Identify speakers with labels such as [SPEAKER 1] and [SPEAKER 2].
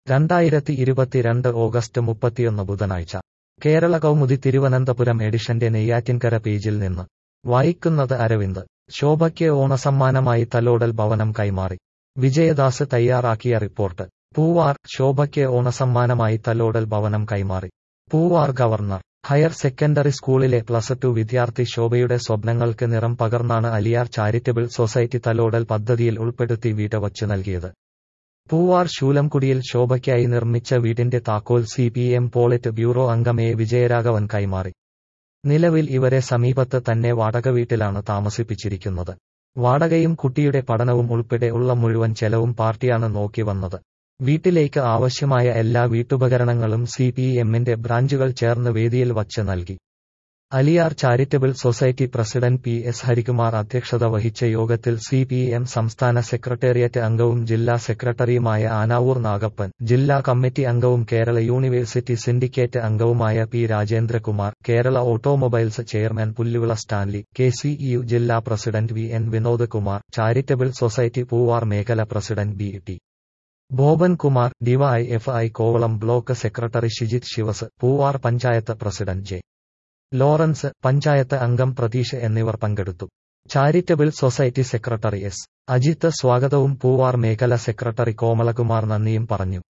[SPEAKER 1] രണ്ടായിരത്തി ഇരുപത്തിരണ്ട് ഓഗസ്റ്റ് മുപ്പത്തിയൊന്ന് ബുധനാഴ്ച കേരള കൗമുദി തിരുവനന്തപുരം എഡിഷന്റെ നെയ്യാറ്റിൻകര പേജിൽ നിന്ന് വായിക്കുന്നത് അരവിന്ദ് ശോഭയ്ക്ക് ഓണസമ്മാനമായി തലോടൽ ഭവനം കൈമാറി വിജയദാസ് തയ്യാറാക്കിയ റിപ്പോർട്ട് പൂവാർ ശോഭയ്ക്ക് ഓണസമ്മാനമായി തലോടൽ ഭവനം കൈമാറി പൂവാർ ഗവർണർ ഹയർ സെക്കൻഡറി സ്കൂളിലെ പ്ലസ് ടു വിദ്യാർത്ഥി ശോഭയുടെ സ്വപ്നങ്ങൾക്ക് നിറം പകർന്നാണ് അലിയാർ ചാരിറ്റബിൾ സൊസൈറ്റി തലോടൽ പദ്ധതിയിൽ ഉൾപ്പെടുത്തി വീട് വച്ചു നൽകിയത് പൂവാർ ശൂലംകുടിയിൽ ശോഭയ്ക്കായി നിർമ്മിച്ച വീടിന്റെ താക്കോൽ C P M politburo അംഗം എ വിജയരാഘവൻ കൈമാറി നിലവിൽ ഇവരെ സമീപത്ത് തന്നെ വാടക വീട്ടിലാണ് താമസിപ്പിച്ചിരിക്കുന്നത് വാടകയും കുട്ടിയുടെ പഠനവും ഉൾപ്പെടെ ഉള്ള മുഴുവൻ ചെലവും പാർട്ടിയാണ് നോക്കി വന്നത് വീട്ടിലേക്ക് ആവശ്യമായ എല്ലാ വീട്ടുപകരണങ്ങളും സി പി എമ്മിന്റെ ബ്രാഞ്ചുകൾ ചേർന്ന് വേദിയിൽ വച്ച് നൽകി Aliyar charitable society president P S Harikumar അധ്യക്ഷത വഹിച്ച യോഗത്തിൽ സി പി എം സംസ്ഥാന സെക്രട്ടേറിയറ്റ് അംഗവും ജില്ലാ സെക്രട്ടറിയുമായ ആനാവൂർ നാഗപ്പൻ ജില്ലാ കമ്മിറ്റി അംഗവും കേരള യൂണിവേഴ്സിറ്റി സിൻഡിക്കേറ്റ് അംഗവുമായ P Rajendrakumar Kerala automobiles chairman Pulluvila Stanley K C U ജില്ലാ president V N Vinod Kumar charitable society Poovar മേഖല president B T Boban Kumar DYFI Kovalam block secretary Shijith Sivas Poovar panchayat president J Lawrence panchayat അംഗം പ്രതീഷ് എന്നിവർ പങ്കെടുത്തു charitable society secretary S Ajith സ്വാഗതവും പൂവാർ മേഖല സെക്രട്ടറി കോമളകുമാർ നന്ദിയും പറഞ്ഞു